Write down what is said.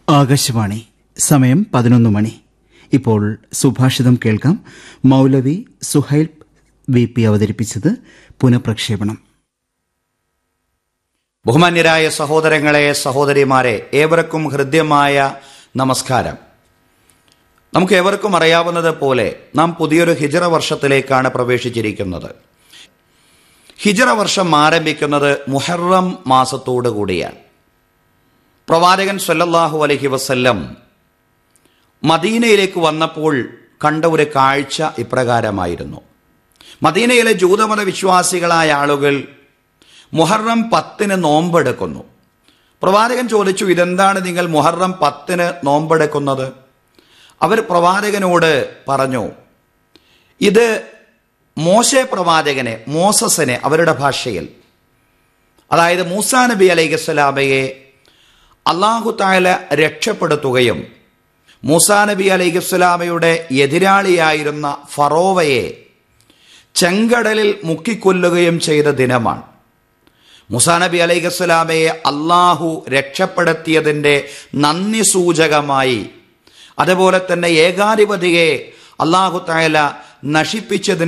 ആകാശവാണി സമയം പതിനൊന്ന് മണി ഇപ്പോൾ സുഭാഷിതം കേൾക്കാം മൗലവി സുഹൈൽ വി പി അവതരിപ്പിച്ചത് പുനഃപ്രക്ഷേപണം ബഹുമാന്യരായ സഹോദരങ്ങളെ സഹോദരിമാരെ ഏവർക്കും ഹൃദ്യമായ നമസ്കാരം നമുക്ക് ഏവർക്കും അറിയാവുന്നത് പോലെ നാം പുതിയൊരു ഹിജറ വർഷത്തിലേക്കാണ് പ്രവേശിച്ചിരിക്കുന്നത് ഹിജറ വർഷം ആരംഭിക്കുന്നത് മുഹറം മാസത്തോടു കൂടിയാണ് പ്രവാചകൻ സല്ലല്ലാഹു അലഹി വസല്ലം മദീനയിലേക്ക് വന്നപ്പോൾ കണ്ട ഒരു കാഴ്ച ഇപ്രകാരമായിരുന്നു മദീനയിലെ ജൂതമത വിശ്വാസികളായ ആളുകൾ മുഹറം പത്തിന് നോമ്പെടുക്കുന്നു പ്രവാചകൻ ചോദിച്ചു ഇതെന്താണ് നിങ്ങൾ മുഹറം പത്തിന് നോമ്പെടുക്കുന്നത് അവർ പ്രവാചകനോട് പറഞ്ഞു ഇത് മോശെ പ്രവാചകനെ മോസസിനെ അവരുടെ ഭാഷയിൽ അതായത് മൂസാ നബി അലൈഹി സ്വലാമയെ അള്ളാഹു താല രക്ഷപ്പെടുത്തുകയും മൂസാ നബി അലൈഹി സ്വലാമയുടെ എതിരാളിയായിരുന്ന ഫറോവയെ ചെങ്കടലിൽ മുക്കിക്കൊല്ലുകയും ചെയ്ത ദിനമാണ് മുസാ നബി അലൈഹി സ്വലാമയെ അള്ളാഹു രക്ഷപ്പെടുത്തിയതിൻ്റെ നന്ദി സൂചകമായി അതുപോലെ തന്നെ ഏകാധിപതിയെ അള്ളാഹു താല നശിപ്പിച്ചതിന്